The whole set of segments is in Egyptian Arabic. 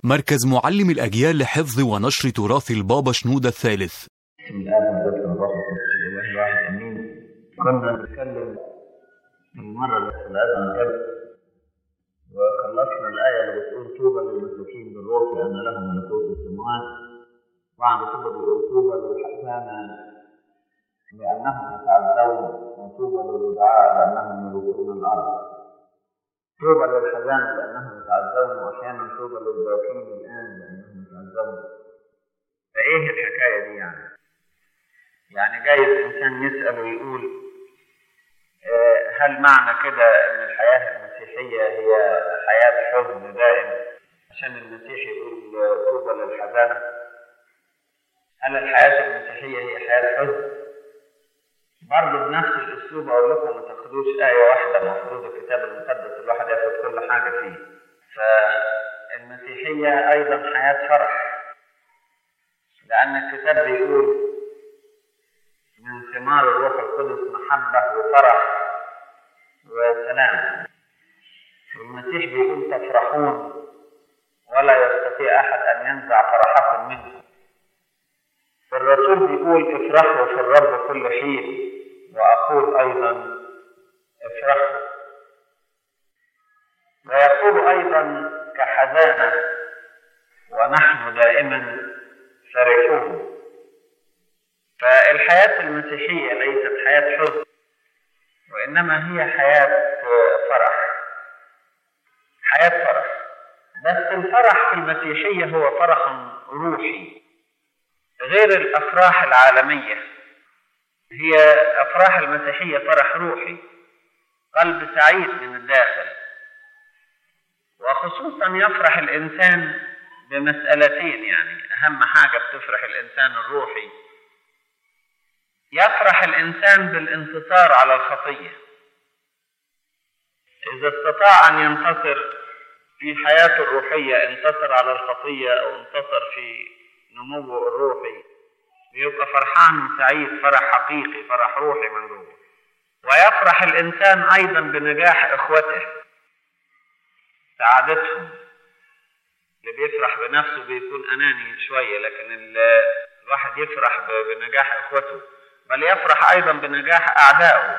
مركز معلم الأجيال لحفظ ونشر تراث البابا شنودة الثالث بسم الله والابن والروح القدس الاله الواحد امين كنا بنتكلم المره اللي في الاذان قبل وخلصنا الايه اللي بتقول طوبى للمساكين بالروح لان لهم ملكوت السماوات وعند كده بيقول طوبى للحزانه لانهم يتعزون وطوبى للرضعاء لانهم يملكون الارض طوبى للحزانه لانهم يتعزون واحيانا طوبى للباكين الان لانهم يتعزون فايه الحكايه دي يعني؟ يعني جايز انسان يسال ويقول آه، هل معنى كده ان الحياه المسيحيه هي حياه حزن دائم عشان المسيح يقول آه، طوبى للحزانه هل الحياه المسيحيه هي حياه حزن برضه بنفس الاسلوب اقول لكم ما تاخدوش ايه واحده المفروض الكتاب المقدس الواحد ياخد كل حاجه فيه فالمسيحيه ايضا حياه فرح لان الكتاب بيقول من ثمار الروح القدس محبة وفرح وسلام المسيح بيقول تفرحون ولا يستطيع أحد أن ينزع فرحكم منه الرسول بيقول افرحوا في الرب كل حين وأقول أيضا افرحوا ويقول أيضا كحزانة ونحن دائما فرحون فالحياة المسيحية ليست حياة حزن وإنما هي حياة فرح حياة فرح بس الفرح في المسيحية هو فرح روحي غير الأفراح العالمية هي أفراح المسيحية فرح روحي قلب سعيد من الداخل وخصوصا يفرح الإنسان بمسألتين يعني أهم حاجة بتفرح الإنسان الروحي يفرح الإنسان بالانتصار على الخطية إذا استطاع أن ينتصر في حياته الروحية انتصر على الخطية أو انتصر في نموه الروحي بيبقى فرحان وسعيد فرح حقيقي فرح روحي من جوه ويفرح الإنسان أيضا بنجاح إخوته سعادتهم اللي بيفرح بنفسه بيكون أناني شوية لكن الواحد يفرح بنجاح إخوته بل يفرح أيضا بنجاح أعدائه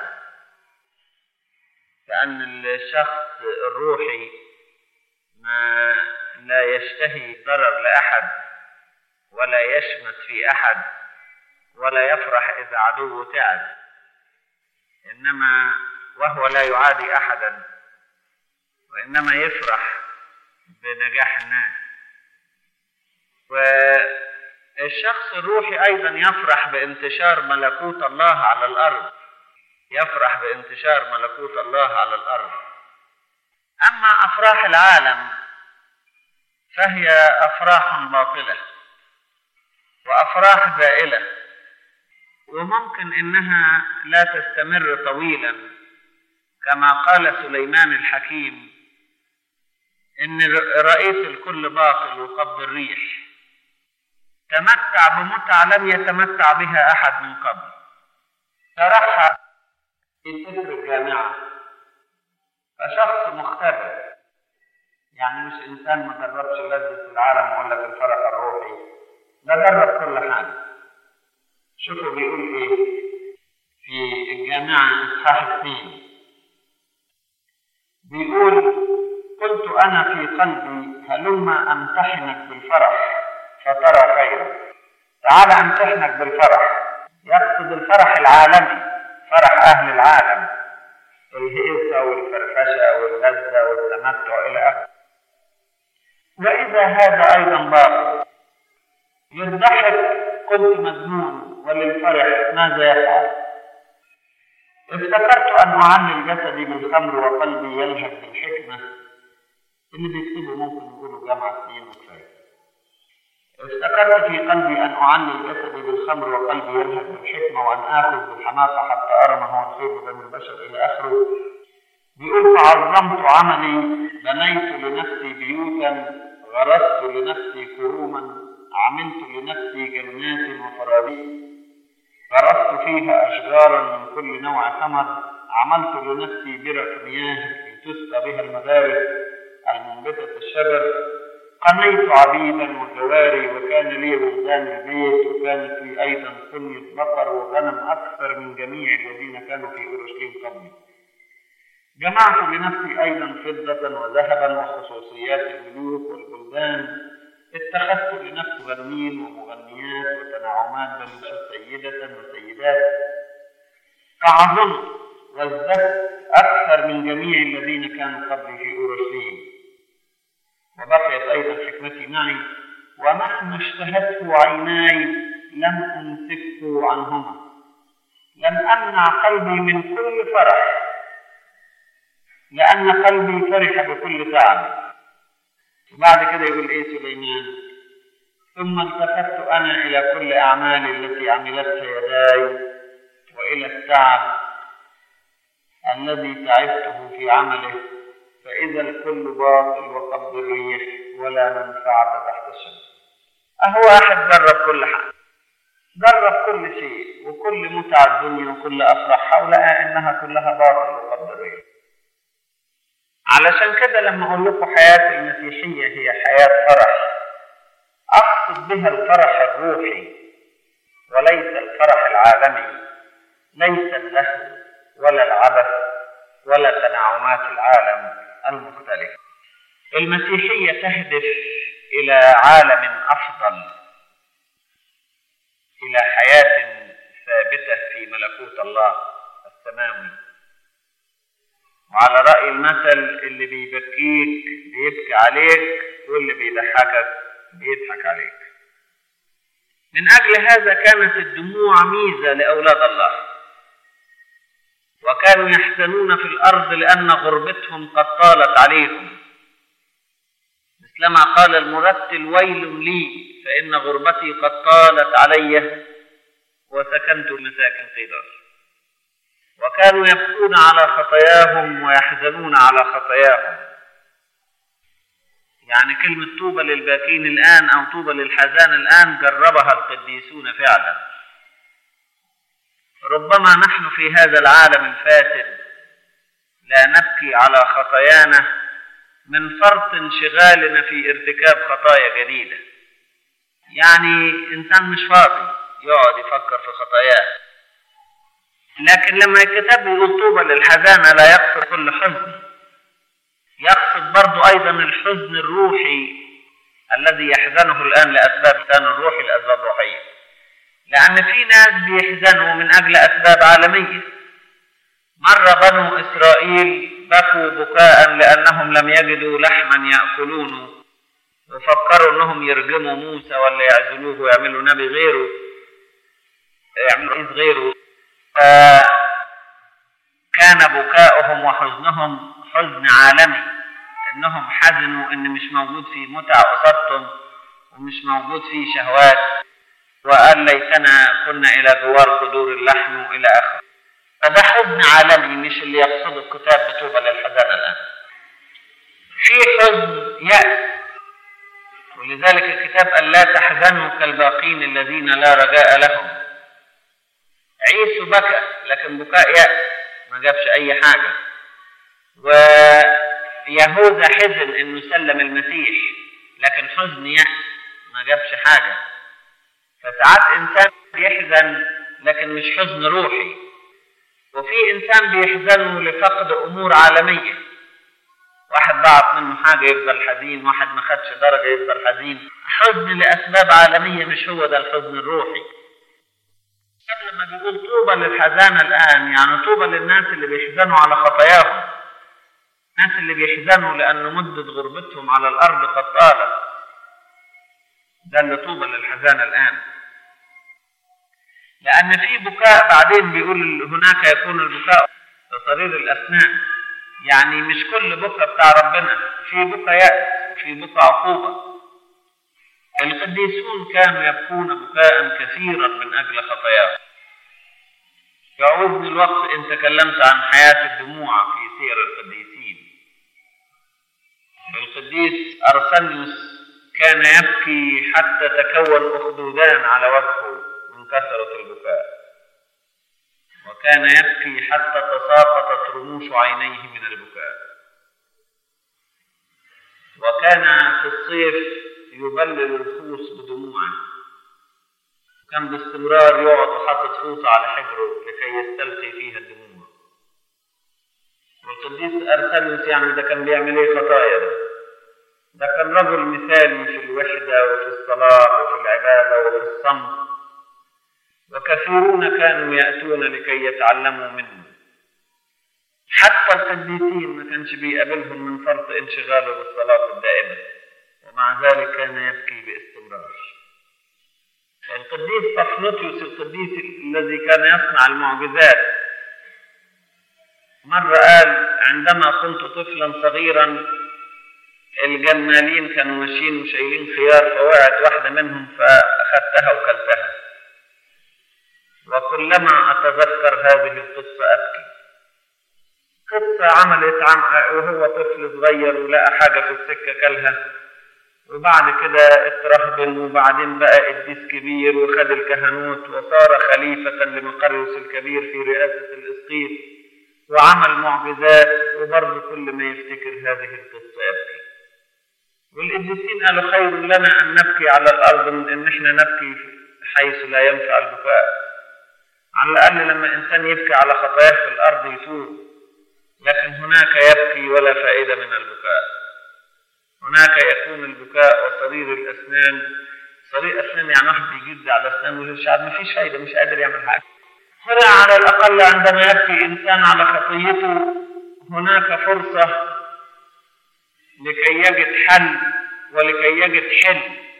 لأن الشخص الروحي ما لا يشتهي ضرر لأحد ولا يشمت في أحد ولا يفرح إذا عدوه تعب إنما وهو لا يعادي أحدا وإنما يفرح بنجاح الناس والشخص الروحي أيضا يفرح بانتشار ملكوت الله على الأرض يفرح بانتشار ملكوت الله على الأرض أما أفراح العالم فهي أفراح باطلة وأفراح زائلة وممكن إنها لا تستمر طويلا كما قال سليمان الحكيم إن رئيس الكل باطل وقبض الريح تمتع بمتعة لم يتمتع بها أحد من قبل شرحها في سفر الجامعة فشخص مختبر يعني مش إنسان ما جربش لذة العالم ويقول لك الفرح الروحي ده جرب كل حاجة شوفوا بيقول إيه في الجامعة إصحاح اثنين بيقول قلت أنا في قلبي هلما أمتحنك بالفرح فترى خيرا تعال امتحنك بالفرح يقصد الفرح العالمي فرح اهل العالم الهيصة والفرفشة واللذة والتمتع إلى آخره وإذا هذا أيضا باطل للضحك كنت مجنون وللفرح ماذا يفعل افتكرت أن أعلل جسدي بالخمر وقلبي يلهج بالحكمة اللي بيكتبوا ممكن يقولوا جامعة سنين وكفاية افتكرت في قلبي أن أعلل جسدي بالخمر وقلبي يلهج بالحكمة وأن آخذ بالحماقة حتى أرى ما هو الخير بين البشر إلى آخره بيقول فعظمت عملي بنيت لنفسي بيوتا غرست لنفسي كروما عملت لنفسي جنات وفراريق غرست فيها أشجارا من كل نوع ثمر عملت لنفسي برك مياه لتسقى بها المدارس المنبتة الشجر قنيت عبيدا وجواري وكان لي ولدان البيت وكانت لي أيضا قنية بقر وغنم أكثر من جميع الذين كانوا في أورشليم قبلي جمعت لنفسي أيضا فضة وذهبا وخصوصيات الملوك والبلدان اتخذت لنفسي غنين ومغنيات وتنعمات بل سيدة وسيدات فعظمت وازددت أكثر من جميع الذين كانوا قبلي في أورشليم وبقيت أيضا حكمتي معي ومهما اشتهته عيناي لم أمسكه عنهما لم أمنع قلبي من كل فرح لأن قلبي فرح بكل تعب وبعد كده يقول إيه سليمان ثم التفت أنا إلى كل أعمالي التي عملتها يداي وإلى التعب الذي تعبته في عمله فإذا الكل باطل وقبض الريح ولا منفعة تحت الشمس أهو واحد جرب كل حاجة جرب كل شيء وكل متع الدنيا وكل أفراحها ولقى إنها كلها باطل وقبض الريح علشان كده لما أقول لكم حياة المسيحية هي حياة فرح أقصد بها الفرح الروحي وليس الفرح العالمي ليس اللهو ولا العبث ولا تنعمات العالم المختلفة المسيحية تهدف إلى عالم أفضل إلى حياة ثابتة في ملكوت الله السماوي وعلى رأي المثل اللي بيبكيك بيبكي عليك واللي بيضحكك بيضحك عليك من أجل هذا كانت الدموع ميزة لأولاد الله وكانوا يحزنون في الأرض لأن غربتهم قد طالت عليهم مثلما قال المرتل ويل لي فإن غربتي قد طالت علي وسكنت مساكن قدار وكانوا يبكون على خطاياهم ويحزنون على خطاياهم يعني كلمة طوبى للباكين الآن أو طوبى للحزان الآن جربها القديسون فعلا ربما نحن في هذا العالم الفاسد لا نبكي على خطايانا من فرط انشغالنا في ارتكاب خطايا جديدة يعني إنسان مش فاضي يقعد يفكر في خطاياه لكن لما الكتاب يقول طوبى للحزانة لا يقصد كل حزن يقصد برضو أيضا الحزن الروحي الذي يحزنه الآن لأسباب كان الروحي لأسباب روحية لأن في ناس بيحزنوا من أجل أسباب عالمية مر بنو إسرائيل بكوا بكاء لأنهم لم يجدوا لحما يأكلونه وفكروا أنهم يرجموا موسى ولا يعزلوه ويعملوا نبي غيره يعملوا رئيس غيره فكان بكاؤهم وحزنهم حزن عالمي انهم حزنوا ان مش موجود في متع قصدتم ومش موجود في شهوات وقال ليتنا كنا الى جوار قدور اللحم والى اخره فده حزن عالمي مش اللي يقصده الكتاب بطوبى للحزن الان في حزن يأس ولذلك الكتاب قال لا تحزنوا كالباقين الذين لا رجاء لهم عيسو بكى لكن بكاء يأس ما جابش أي حاجة ويهوذا حزن إنه سلم المسيح لكن حزن يأس ما جابش حاجة فساعات إنسان بيحزن لكن مش حزن روحي وفي إنسان بيحزن لفقد أمور عالمية واحد ضاعت منه حاجة يفضل حزين واحد ما خدش درجة يفضل حزين حزن لأسباب عالمية مش هو ده الحزن الروحي قبل ما بيقول طوبى للحزانة الآن يعني طوبى للناس اللي بيحزنوا على خطاياهم الناس اللي بيحزنوا لأن مدة غربتهم على الأرض قد طالت ده اللي طوبى للحزانة الآن لأن في بكاء بعدين بيقول هناك يكون البكاء تصرير الأسنان يعني مش كل بكاء بتاع ربنا في بكاء يأس وفي بكاء عقوبة القديسون كانوا يبكون بكاء كثيرا من أجل خطاياهم يعوزني الوقت إن تكلمت عن حياة الدموع في سير القديسين القديس أرسنيوس كان يبكي حتى تكون أخدودان على وجهه من كثرة البكاء وكان يبكي حتى تساقطت رموش عينيه من البكاء وكان في الصيف يبلل الخوص بدموعه كان باستمرار يقعد وحاطط فوطة على حجره لكي يستلقي فيها الدموع والقديس أرسلس يعني ده كان بيعمل ايه خطايا ده ده كان رجل مثالي في الوحدة وفي الصلاة وفي العبادة وفي الصمت وكثيرون كانوا يأتون لكي يتعلموا منه حتى القديسين ما كانش بيقابلهم من فرط انشغاله بالصلاة الدائمة ومع ذلك كان يبكي باستمرار القديس طفلوتيوس القديس الذي كان يصنع المعجزات مرة قال عندما كنت طفلا صغيرا الجمالين كانوا ماشيين وشايلين خيار فوقعت واحدة منهم فأخذتها وكلتها وكلما أتذكر هذه القصة أبكي قصة عملت عم وهو طفل صغير ولقى حاجة في السكة كلها وبعد كده اترهبن وبعدين بقى قديس كبير وخد الكهنوت وصار خليفة لمقريوس الكبير في رئاسة الإسقيط وعمل معجزات وبرضه كل ما يفتكر هذه القصة يبكي والقديسين قالوا خير لنا أن نبكي على الأرض من أن احنا نبكي حيث لا ينفع البكاء على الأقل لما إنسان يبكي على خطاياه في الأرض يتوب لكن هناك يبكي ولا فائدة من البكاء هناك يكون البكاء وصرير الأسنان صرير أسنان يعني واحد بيجد على أسنانه مش عارف مفيش فايدة مش قادر يعمل حاجة هنا على الأقل عندما يبكي إنسان على خطيته هناك فرصة لكي يجد حل ولكي يجد حل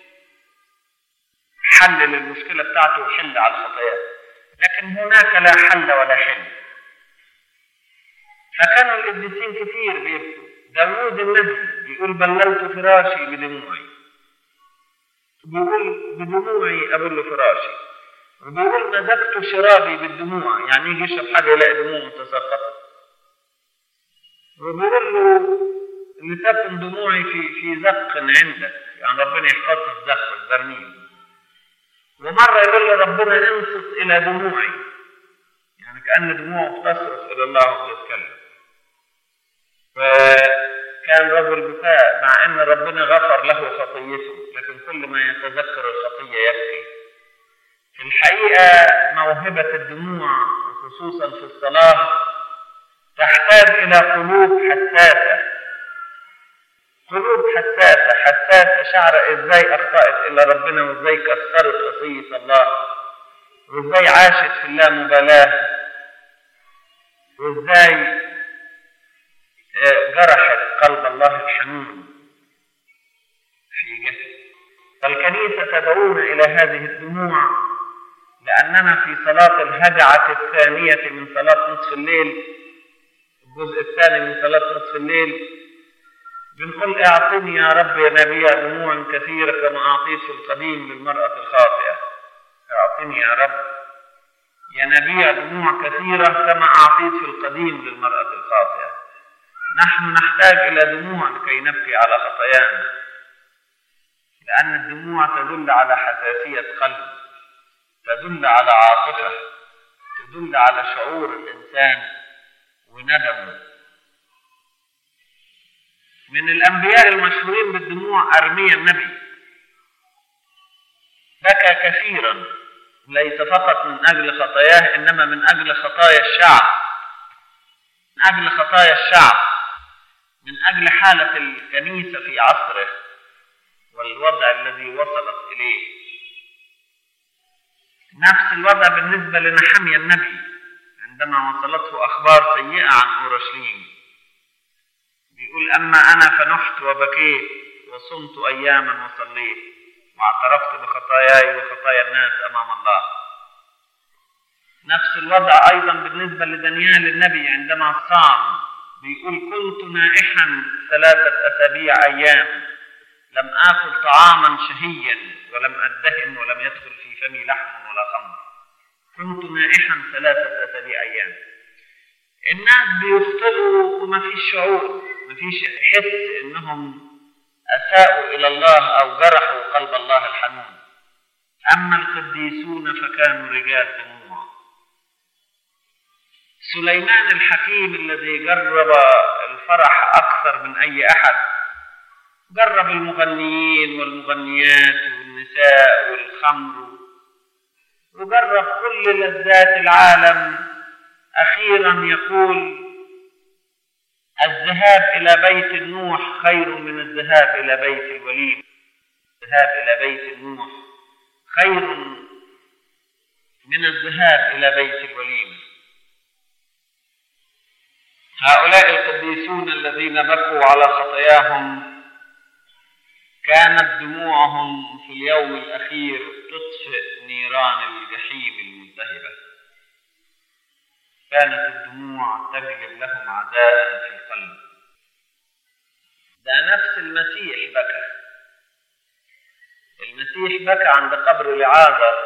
حل للمشكلة بتاعته وحل على خطاياه لكن هناك لا حل ولا حل فكانوا القديسين كتير بيبكوا داوود النبي بيقول بللت فراشي بدموعي بيقول بدموعي أبل فراشي وبيقول مزجت شرابي بالدموع يعني يجي يشرب حاجة يلاقي دموع متساقطة وبيقول له لتكن دموعي في في زق عندك يعني ربنا يحفظها في زق البرميل ومرة يقول له ربنا انصت إلى دموعي يعني كأن دموعه تصرف إلى الله ويتكلم فكان رجل بكاء مع ان ربنا غفر له خطيته لكن كل ما يتذكر الخطيه يبكي في الحقيقه موهبه الدموع خصوصا في الصلاه تحتاج الى قلوب حساسه قلوب حساسه حساسه شعر ازاي اخطات الى ربنا وازاي كسرت وصيه الله وازاي عاشت في اللامبالاه وازاي جرحت قلب الله الحنون في جسد فالكنيسة تدعونا إلى هذه الدموع لأننا في صلاة الهجعة الثانية من صلاة نصف الليل الجزء الثاني من صلاة نصف الليل بنقول اعطني يا رب يا نبي دموع كثيرة كما أعطيت في القديم للمرأة الخاطئة اعطني يا رب يا نبي دموع كثيرة كما أعطيت في القديم للمرأة الخاطئة نحن نحتاج إلى دموع لكي نبكي على خطايانا لأن الدموع تدل على حساسية قلب تدل على عاطفة تدل على شعور الإنسان وندمه من الأنبياء المشهورين بالدموع أرميا النبي بكى كثيرا ليس فقط من أجل خطاياه إنما من أجل خطايا الشعب من أجل خطايا الشعب من أجل حالة الكنيسة في عصره والوضع الذي وصلت إليه نفس الوضع بالنسبة لنحميا النبي عندما وصلته أخبار سيئة عن أورشليم بيقول أما أنا فنحت وبكيت وصمت أياما وصليت واعترفت بخطاياي وخطايا الناس أمام الله نفس الوضع أيضا بالنسبة لدانيال النبي عندما صام بيقول كنت نائحا ثلاثة أسابيع أيام لم آكل طعاما شهيا ولم أدهن ولم يدخل في فمي لحم ولا خمر كنت نائحا ثلاثة أسابيع أيام الناس بيخطئوا وما فيش شعور ما فيش حس إنهم أساءوا إلى الله أو جرحوا قلب الله الحنون أما القديسون فكانوا رجال دموع سليمان الحكيم الذي جرب الفرح أكثر من أي أحد جرب المغنيين والمغنيات والنساء والخمر وجرب كل لذات العالم أخيرا يقول الذهاب إلى بيت النوح خير من الذهاب إلى بيت الوليد الذهاب إلى بيت النوح خير من الذهاب إلى بيت الوليمة هؤلاء القديسون الذين بكوا على خطاياهم كانت دموعهم في اليوم الأخير تطفئ نيران الجحيم الملتهبة كانت الدموع تجلب لهم عداء في القلب ده نفس المسيح بكى المسيح بكى عند قبر لعازر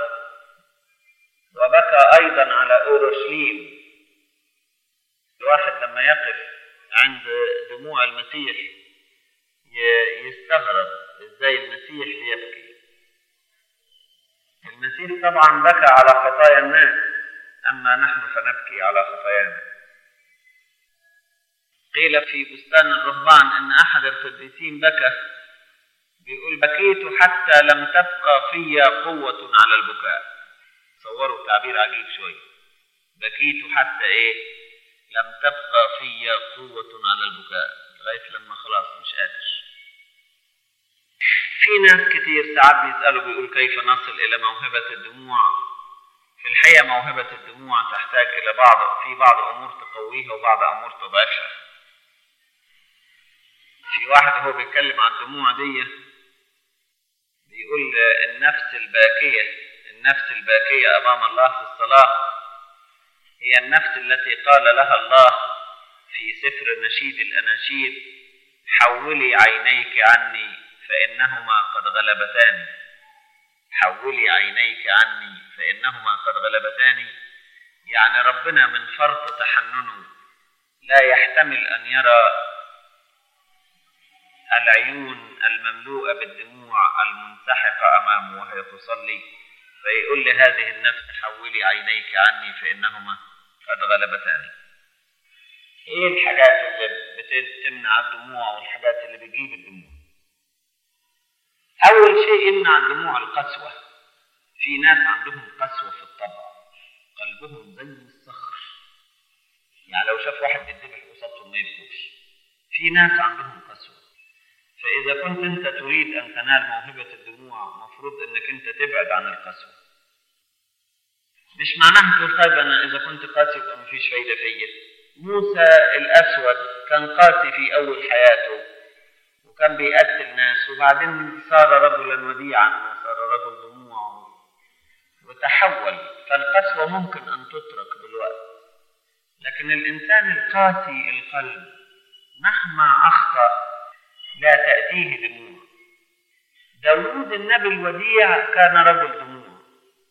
وبكى أيضا على أورشليم الواحد لما يقف عند دموع المسيح يستغرب ازاي المسيح بيبكي المسيح طبعا بكى على خطايا الناس اما نحن فنبكي على خطايانا قيل في بستان الرهبان ان احد القديسين بكى بيقول بكيت حتى لم تبقى في قوة على البكاء صوروا تعبير عجيب شوية بكيت حتى ايه لم تبقى في قوة على البكاء لغاية لما خلاص مش قادر في ناس كتير ساعات بيسألوا بيقول كيف نصل إلى موهبة الدموع في الحقيقة موهبة الدموع تحتاج إلى بعض في بعض أمور تقويها وبعض أمور تضعفها في واحد هو بيتكلم عن الدموع دي بيقول النفس الباكية النفس الباكية أمام الله في الصلاة هي النفس التي قال لها الله في سفر نشيد الأناشيد حولي عينيك عني فإنهما قد غلبتاني حولي عينيك عني فإنهما قد غلبتاني يعني ربنا من فرط تحننه لا يحتمل أن يرى العيون المملوءة بالدموع المنسحقة أمامه وهي تصلي فيقول لهذه النفس حولي عينيك عني فإنهما قد غلبتاني ايه الحاجات اللي بتمنع الدموع والحاجات اللي بتجيب الدموع اول شيء يمنع الدموع القسوة في ناس عندهم قسوة في الطبع قلبهم زي الصخر يعني لو شاف واحد بيذبح قصادهم ما يبكوش في ناس عندهم قسوة فإذا كنت أنت تريد أن تنال موهبة الدموع مفروض أنك أنت تبعد عن القسوة مش معناها تقول طيب أنا إذا كنت قاسي يبقى مفيش فايدة فيا موسى الأسود كان قاسي في أول حياته وكان بيقتل ناس وبعدين صار رجلا وديعا وصار رجل دموع وتحول فالقسوة ممكن أن تترك بالوقت لكن الإنسان القاسي القلب مهما أخطأ لا تأتيه دموع داود النبي الوديع كان رجل دموع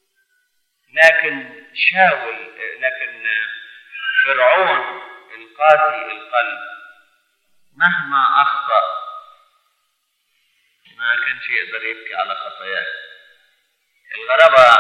لكن شاول لكن فرعون القاسي القلب مهما أخطأ ما كانش يقدر يبكي على خطاياه الغرابة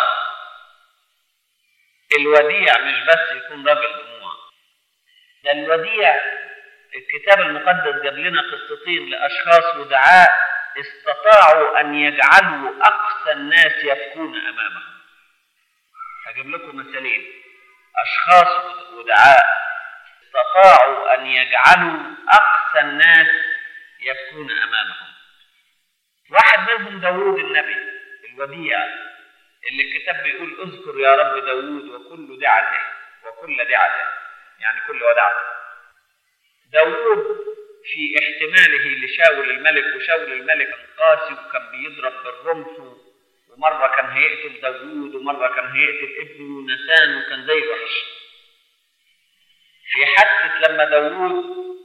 الوديع مش بس يكون رجل دموع ده الوديع الكتاب المقدس جاب لنا قصتين لأشخاص ودعاء استطاعوا أن يجعلوا أقسى الناس يبكون أمامهم هجيب لكم مثالين أشخاص ودعاء استطاعوا أن يجعلوا أقسى الناس يبكون أمامهم واحد منهم داوود النبي الوديع اللي الكتاب بيقول اذكر يا رب داوود وكل دعته وكل دعته يعني كل ودعته داوود في احتماله لشاول الملك وشاول الملك كان قاسي وكان بيضرب بالرمح ومرة كان هيقتل داوود ومرة كان هيقتل ابنه نسان وكان زي الوحش في حادثة لما داوود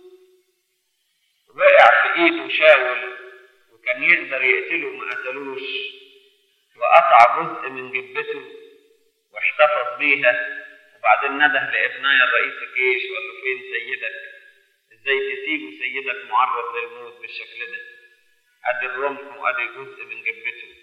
وقع في ايده شاول وكان يقدر يقتله وما قتلوش وقطع جزء من جبته واحتفظ بيها وبعدين نده لابناي رئيس الجيش وقال له فين سيدك ازاي تسيبه سيدك معرض للموت بالشكل ده ادي الرمح وادي جزء من جبته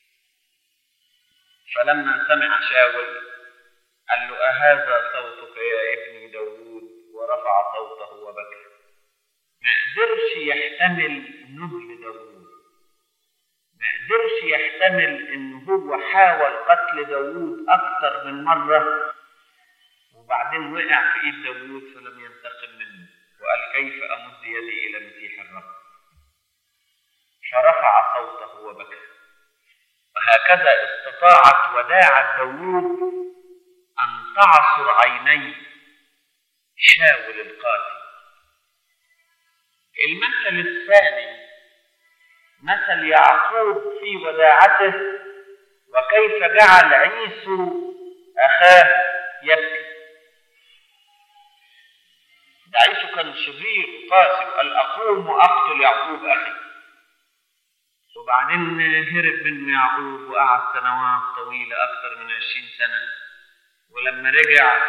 فلما سمع شاول قال له أهذا صوتك يا ابني داوود ورفع صوته وبكى ما قدرش يحتمل نبل داوود ما قدرش يحتمل ان هو حاول قتل داوود اكتر من مرة وبعدين وقع في ايد داوود فلم ينتقم منه وقال كيف امد يدي الى مسيح الرب فرفع صوته وبكى وهكذا استطاعت وداعة داوود أن تعصر عيني شاول القاتل المثل الثاني مثل يعقوب في وداعته وكيف جعل عيسو أخاه يبكي ده عيسو كان شرير وقاسي وقال أقوم وأقتل يعقوب أخي وبعدين هرب منه يعقوب وقعد سنوات طويلة أكثر من عشرين سنة ولما رجع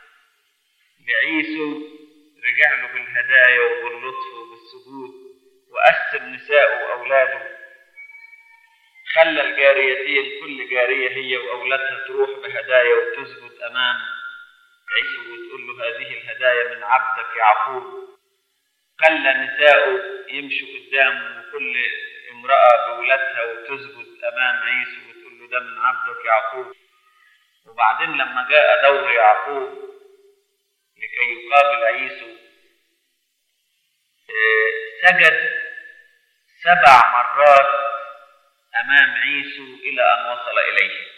لعيسو رجع له بالهدايا وباللطف وبالسجود وقسم نساءه وأولاده خلى الجاريتين كل جارية هي وأولادها تروح بهدايا وتسجد أمام عيسو وتقول له هذه الهدايا من عبدك يعقوب خلى نساءه يمشوا قدامه وكل امرأة بولادها وتسجد أمام عيسو وتقول له ده من عبدك يعقوب وبعدين لما جاء دور يعقوب لكي يقابل عيسو سجد سبع مرات أمام عيسو إلى أن وصل إليه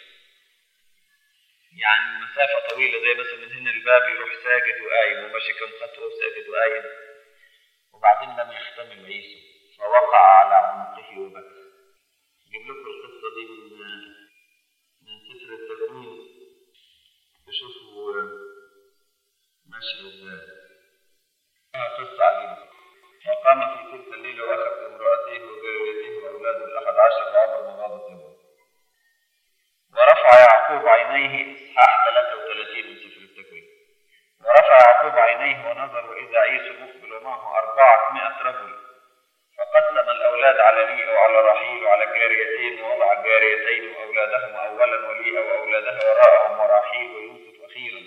يعني مسافة طويلة زي مثلا من هنا الباب يروح ساجد وقايم وماشي كم خطوة وساجد وقايم وبعدين لم يحتمل عيسو فوقع على عنقه وبكى اجيب لكم القصه دي من من سفر التكوين تشوفوا ماشي ازاي قصه عجيبه وقام في تلك الليله واخذ امراته وجاريته واولاده الاحد عشر وعبر مغاضه تبوك ورفع يعقوب عينيه اصحاح 33 من سفر التكوين ورفع يعقوب عينيه ونظر واذا عيسو مقبل ومعه أربعمائة رجل فقسم الأولاد على ليئة وعلى رحيل وعلى الجاريتين ووضع الجاريتين وأولادهم أولا وليئة وأولادها وراءهم وراحيل ويوسف أخيرا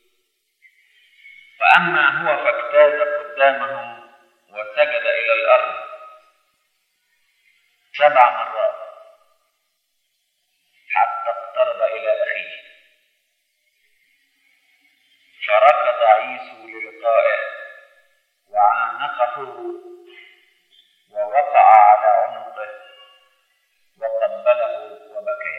فأما هو فاجتاز قدامهم وسجد إلى الأرض سبع مرات حتى اقترب إلى أخيه فركض عيسو للقائه وعانقه ووقع على عنقه وقبله وبكى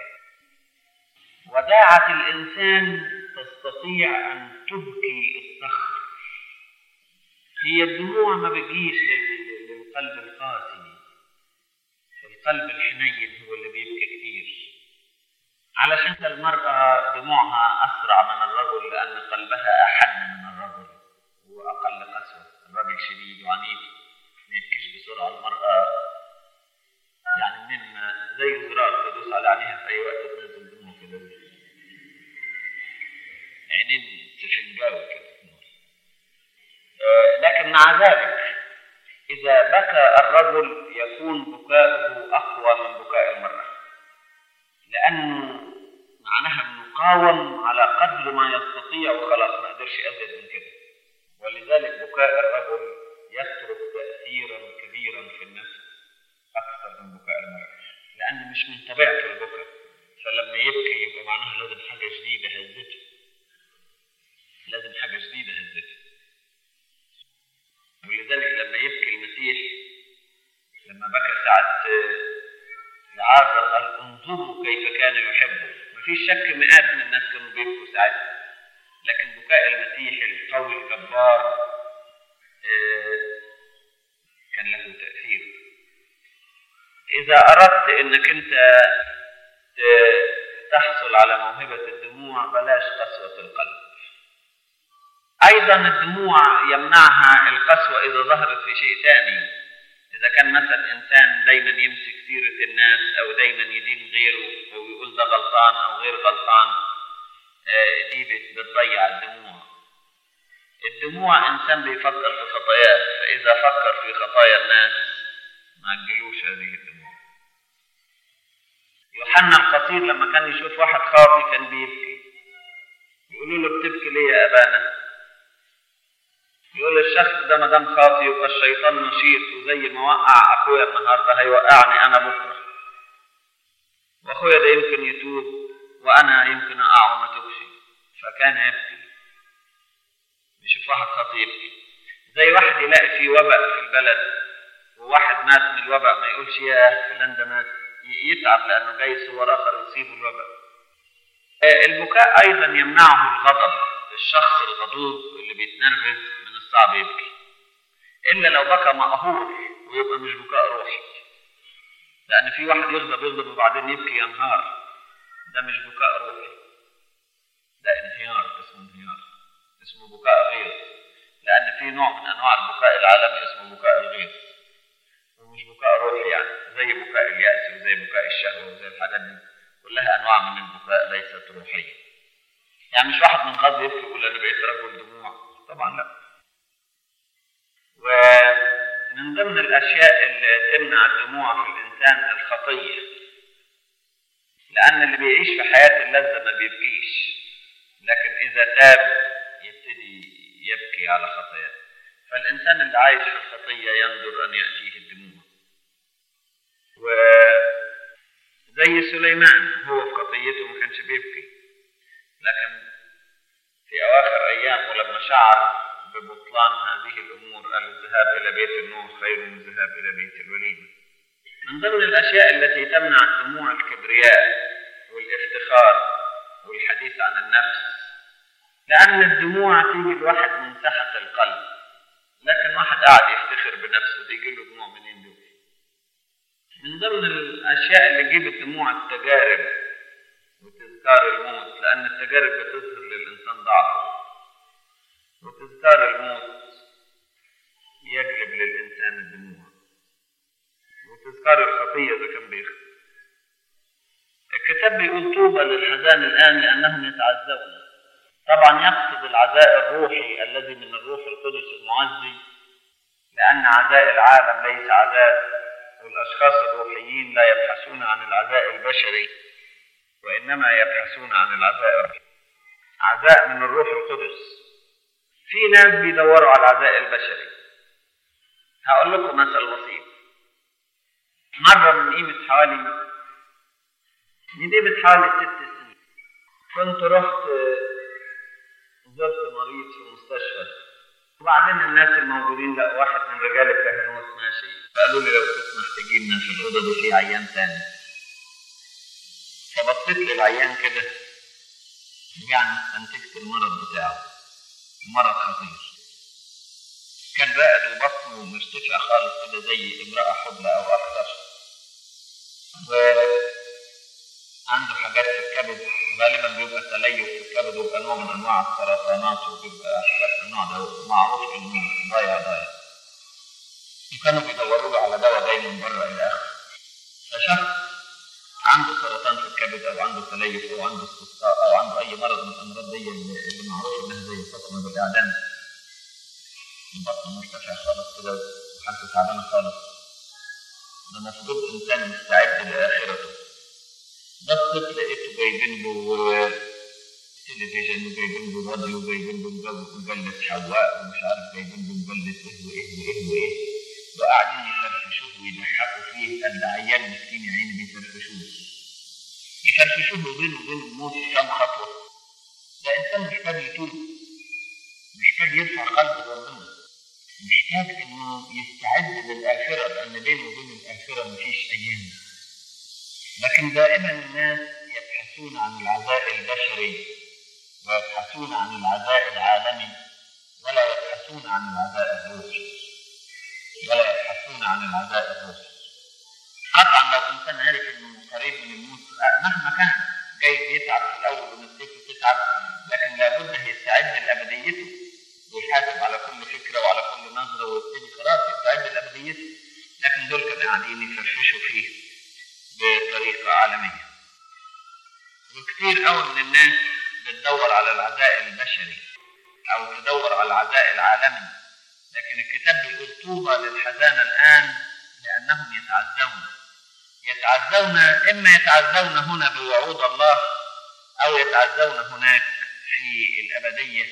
وداعة الإنسان تستطيع أن تبكي الصخر هي الدموع ما بتجيش للقلب القاسي القلب الحنين هو اللي بيبكي كتير علشان المرأة دموعها أسرع من الرجل لأن قلبها أحن من الرجل وأقل قسوة الرجل شديد وعنيف ما يبكيش بسرعة المرأة يعني منين ما زي الزرار تدوس على عينيها في أي وقت تنزل دموع كده عينين سفنجاوي كده آه لكن مع ذلك إذا بكى الرجل يكون بكاؤه أقوى من بكاء المرأة لأنه معناها انه قاوم على قدر ما يستطيع وخلاص ما قدرش ازيد من كده ولذلك بكاء الرجل يترك تاثيرا كبيرا في النفس اكثر من بكاء المراه لان مش من طبيعته البكاء فلما يبكي يبقى معناها لازم حاجه جديده هزته لازم حاجه جديده هزته ولذلك لما يبكي المسيح لما بكى ساعه لعازر قال انظروا كيف كان يحبه مفيش شك مئات من الناس كانوا بيبكوا ساعتها لكن بكاء المسيح القوي الجبار كان له تأثير إذا أردت إنك أنت تحصل على موهبة الدموع بلاش قسوة القلب أيضا الدموع يمنعها القسوة إذا ظهرت في شيء ثاني إذا كان مثلا إنسان دايما يمسك سيرة الناس أو دايما يدين غيره أو يقول ده غلطان أو غير غلطان دي بتضيع الدموع الدموع إنسان بيفكر في خطاياه فإذا فكر في خطايا الناس ما تجيلوش هذه الدموع يوحنا القصير لما كان يشوف واحد خاطي كان بيبكي يقولوا له بتبكي ليه يا أبانا يقول الشخص ده ما دام خاطي يبقى الشيطان نشيط وزي ما وقع اخويا النهارده هيوقعني انا بكره واخويا ده يمكن يتوب وانا يمكن اقع وما توبش فكان يبكي يشوف واحد خاطي يبكي زي واحد يلاقي في وباء في البلد وواحد مات من الوباء ما يقولش يا فلان ده مات يتعب لانه جاي صور اخر يصيبه الوباء البكاء ايضا يمنعه الغضب الشخص الغضوب اللي بيتنرفز من الصعب يبكي الا لو بكى مقهور ويبقى مش بكاء روحي لان في واحد يغضب يغضب وبعدين يبكي ينهار ده مش بكاء روحي ده انهيار اسمه انهيار اسمه بكاء غيظ لان في نوع من انواع البكاء العالمي اسمه بكاء الغيظ ومش بكاء روحي يعني زي بكاء اليأس وزي بكاء الشهوة وزي الحاجات دي كلها انواع من البكاء ليست روحيه يعني مش واحد من غضب يبكي يقول انا بقيت رجل دموع طبعا لا ومن ضمن الاشياء اللي تمنع الدموع في الانسان الخطيه لان اللي بيعيش في حياه اللذه ما بيبكيش لكن اذا تاب يبتدي يبكي على خطاياه فالانسان اللي عايش في الخطيه ينظر ان ياتيه الدموع وزي سليمان هو في خطيته ما كانش بيبكي لكن في أواخر أيامه لما شعر ببطلان هذه الأمور قال الذهاب إلى بيت النور خير من الذهاب إلى بيت الوليد من ضمن الأشياء التي تمنع الدموع الكبرياء والافتخار والحديث عن النفس لأن الدموع تيجي الواحد من تحت القلب لكن واحد قاعد يفتخر بنفسه دي يجي له دموع منين دول من ضمن الأشياء اللي تجيب الدموع التجارب وتذكار الموت لأن التجارب بتظهر للإنسان ضعفه وتذكار الموت يجلب للإنسان الدموع وتذكار الخطية إذا كان بيخطئ الكتاب بيقول طوبى للحزان الآن لأنهم يتعزون طبعا يقصد العزاء الروحي الذي من الروح القدس المعزي لأن عزاء العالم ليس عزاء والأشخاص الروحيين لا يبحثون عن العزاء البشري وإنما يبحثون عن العزاء الروحي عزاء من الروح القدس في ناس بيدوروا على العزاء البشري هقول لكم مثل بسيط مرة من قيمة حوالي من قيمة حوالي ست سنين كنت رحت زرت مريض في مستشفى وبعدين الناس الموجودين لقوا واحد من رجال الكهنوت ماشي فقالوا لي لو تسمح تجي لنا في الأوضة دي في عيان تاني فبصيت للعيان كده يعني استنتجت المرض بتاعه مرض خطير كان رائد وبطنه مرتفع خالص كده زي امرأة حبلى أو أكثر وعنده حاجات في الكبد غالبا بيبقى تليف في الكبد ويبقى نوع من أنواع السرطانات وبيبقى حاجات من النوع ده معروف إنه ضايع ضايع وكانوا بيدوروا له على دواء جاي من بره إلى آخره فشخص عنده سرطان في الكبد او عنده تليف او عنده استسقاء او عنده اي مرض من الامراض دي اللي معروف انها زي الفطمه بالاعدام البطن مرتفع خالص كده وحالته تعبانه خالص ده المفروض انسان مستعد لاخرته بصيت لقيته جايبين له تلفزيون وجايبين له راديو وجايبين له مجلة حواء ومش عارف جايبين له مجلة ايه وايه وايه وايه وقاعدين يفرفشوه ويضحكوا فيه قال ده عيال مسكين يا عيني بيفرفشوه يفرفشوه بينه وبين الموت كام خطوة ده إنسان محتاج يتوب محتاج يرفع قلبه لربنا محتاج إنه يستعد للآخرة لأن بينه وبين الآخرة مفيش أيام لكن دائما الناس يبحثون عن العزاء البشري ويبحثون عن العزاء العالمي ولا يبحثون عن العزاء الروحي ولا يبحثون عن العزاء الروحي طبعا لو انسان عرف انه قريب من الموت مهما كان جاي يتعب في الاول ونفسيته تتعب لكن لابد يستعد لابديته ويحاسب على كل فكره وعلى كل نظره ويبتدي خلاص يستعد لابديته لكن دول كانوا قاعدين يفرفشوا فيه بطريقه عالميه وكثير قوي من الناس بتدور على العزاء البشري او تدور على العزاء العالمي لكن الكتاب بيقول طوبى للحزان الآن لأنهم يتعزون يتعزون إما يتعزون هنا بوعود الله أو يتعزون هناك في الأبدية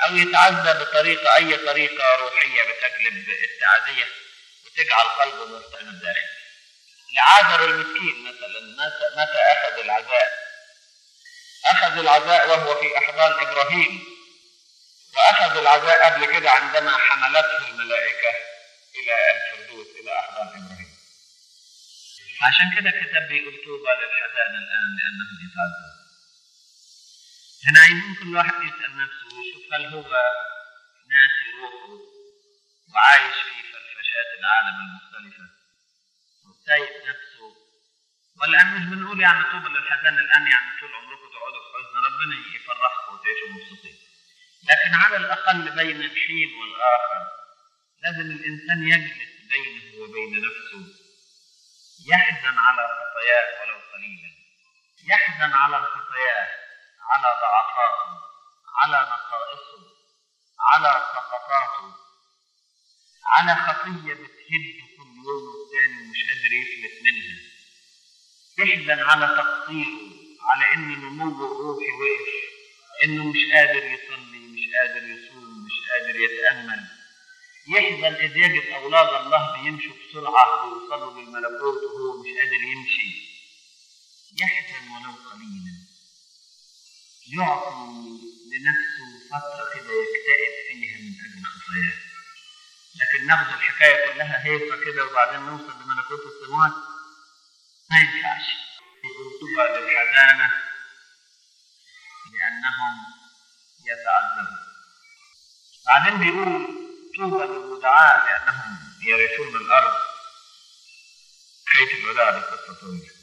أو يتعزى بطريقة أي طريقة روحية بتجلب التعزية وتجعل قلبه مرتاح الداخل لعازر المسكين مثلا متى متى أخذ العزاء أخذ العزاء وهو في أحضان إبراهيم وأخذ العزاء قبل كده عندما حملته الملائكة إلى الفردوس إلى أحضان إبراهيم عشان كده كتب بيقول طوبى للحزان الآن لأنهم يتعذبون هنا عايزين كل واحد يسأل نفسه ويشوف هل هو ناسي روحه وعايش في فرفشات العالم المختلفة وسايب نفسه ولا مش بنقول يعني طوبى للحزان الآن يعني طول عمركم تقعدوا في حزن ربنا يفرحكم وتعيشوا مبسوطين لكن على الأقل بين الحين والآخر لازم الإنسان يجلس بينه وبين نفسه يحزن على خطاياه ولو قليلا يحزن على خطاياه على ضعفاته على نقائصه على سقطاته على خطية بتهد كل يوم والتاني ومش قادر يفلت منها يحزن على تقصيره على ان نموه الروحي وقف انه مش قادر يصلي مش قادر يصوم مش قادر يتامل يحزن اذ يجد اولاد الله بيمشوا بسرعه ويوصلوا للملكوت وهو مش قادر يمشي يحزن ولو قليلا يعطي لنفسه فتره كده يكتئب فيها من اجل خطاياه لكن ناخد الحكايه كلها هيصه كده وبعدين نوصل لملكوت السماوات ما ينفعش طوبى للحزانة لأنهم يتعذبون بعدين بيقول طوبى للودعاء لأنهم يرثون الأرض حيث الوداع دي قصة طويلة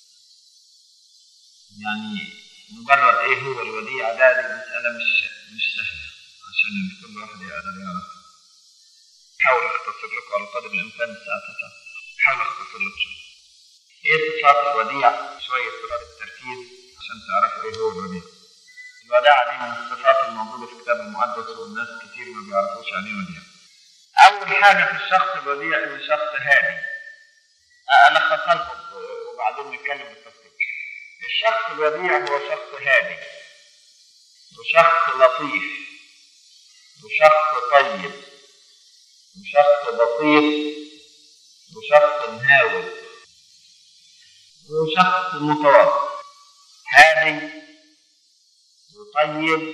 يعني مجرد إيه هو الوديع ده دي مسألة مش مش سهلة عشان كل واحد يقدر يعرف حاول أختصر لكم على قدر الإمكان الساعة 9 حاول أختصر لكم شوية ايه صفات الوديع شوية صفات التركيز عشان تعرفوا ايه هو الوديع الوداع دي من الصفات الموجودة في الكتاب المقدس والناس كتير ما بيعرفوش يعني ايه وديع أول حاجة في الشخص الوديع إنه شخص هادي ألخصها لكم وبعدين نتكلم بالتفصيل الشخص الوديع هو شخص هادي وشخص لطيف وشخص طيب وشخص بسيط وشخص مهاود وشخص متواضع هادي وطيب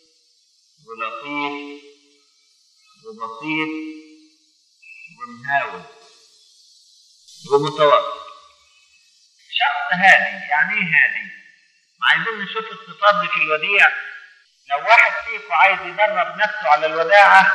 ولطيف وبسيط ومهاود ومتواضع شخص هادي يعني ايه هادي؟ عايزين نشوف الصفات دي في الوديع لو واحد فيكم عايز يدرب نفسه على الوداعة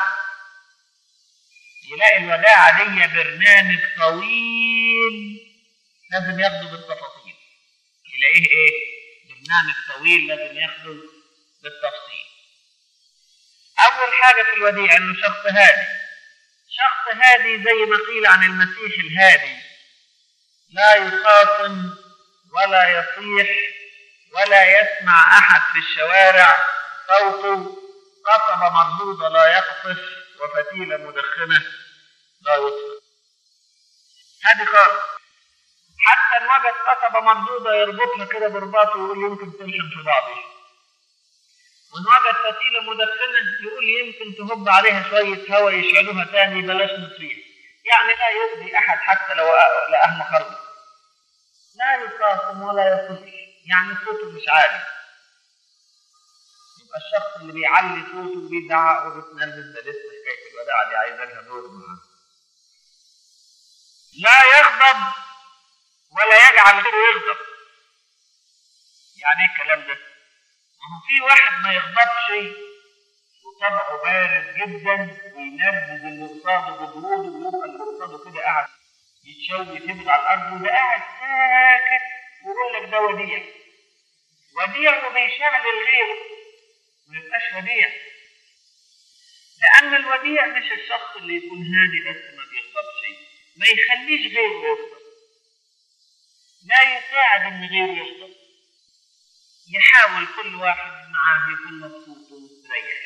يلاقي الوداعة دي برنامج طويل لازم ياخده بالتفاصيل يلاقيه ايه برنامج طويل لازم ياخده بالتفصيل اول حاجه في الوديع انه شخص هادي شخص هادي زي ما قيل عن المسيح الهادي لا يخاصم ولا يصيح ولا يسمع احد في الشوارع صوته قصبة مردودة لا يقطف وفتيلة مدخنة لا يطفئ هذه خالص حتى ان وجد قصبة مردودة يربطها كده برباطه ويقول يمكن تلحم في بعضها وان وجد فتيلة مدخنة يقول يمكن تهب عليها شوية هواء يشعلوها تاني بلاش نطفيها يعني لا يؤذي احد حتى لو لأهم خلق لا يخاصم ولا يصيح يعني صوته مش عالي يبقى الشخص اللي بيعلي صوته بيزعق وبيتنرفز ده لسه حكايه الوداع دي عايزه لها دور معاه لا يغضب ولا يجعل غيره يغضب يعني ايه الكلام ده؟ ما هو في واحد ما يغضبش وطبعه بارد جدا وينرفز اللي قصاده ببروده ويبقى اللي قصاده كده قاعد يتشوي يتهبط على الارض وده قاعد ساكت ويقول لك ده وديع وديع وبيشعل غيره ما يبقاش وديع لأن الوديع مش الشخص اللي يكون هادي بس ما بيغضبش ما يخليش غيره يغضب لا يساعد ان غيره يغضب يحاول كل واحد معاه يكون مبسوط ومستريح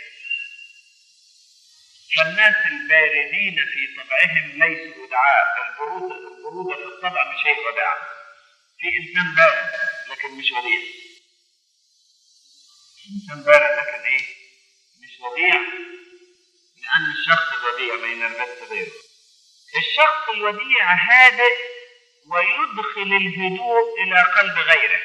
فالناس الباردين في طبعهم ليسوا ودعاء البرودة البرودة في الطبع مش هي وداع في إنسان بارد لكن مش وديع إنسان بارد لكن إيه مش وديع لأن الشخص الوديع ما ينرفزش غيره الشخص الوديع هادئ ويدخل الهدوء إلى قلب غيره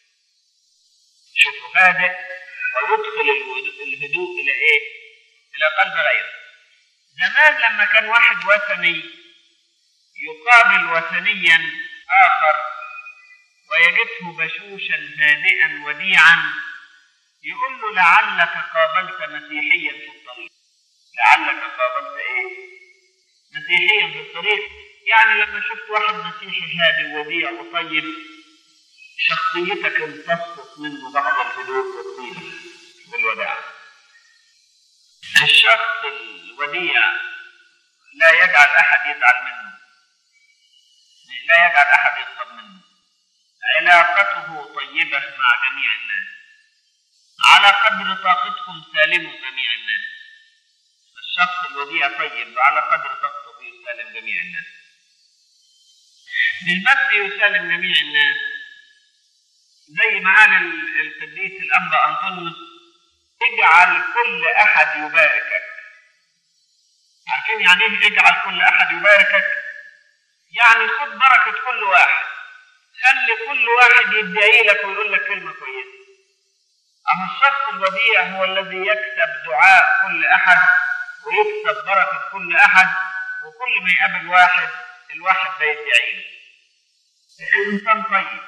شوفوا هادئ ويدخل الهدوء إلى إيه؟ إلى قلب غيره زمان لما كان واحد وثني يقابل وثنيا آخر ويجده بشوشا هادئا وديعا يقول له لعلك قابلت مسيحيا في الطريق لعلك قابلت ايه مسيحيا في الطريق يعني لما شفت واحد مسيحي هادي وديع وطيب شخصيتك امتصت منه بعض الهدوء والطيب والوداع الشخص الوديع لا يجعل احد يزعل منه لا يجعل احد يغضب منه علاقته طيبه مع جميع الناس على قدر طاقتكم سالموا جميع الناس الشخص الوديع طيب على قدر طاقته يسالم جميع الناس مش بس يسالم جميع الناس زي ما قال القديس الأنبا أنطونيوس اجعل كل أحد يباركك عارفين يعني ايه اجعل كل أحد يباركك يعني خد بركة كل واحد خلي كل واحد يدعي لك ويقول لك كلمة كويسة أما الشخص الوديع هو الذي يكسب دعاء كل أحد ويكسب بركة كل أحد وكل ما يقابل واحد الواحد ده يدعي له الإنسان طيب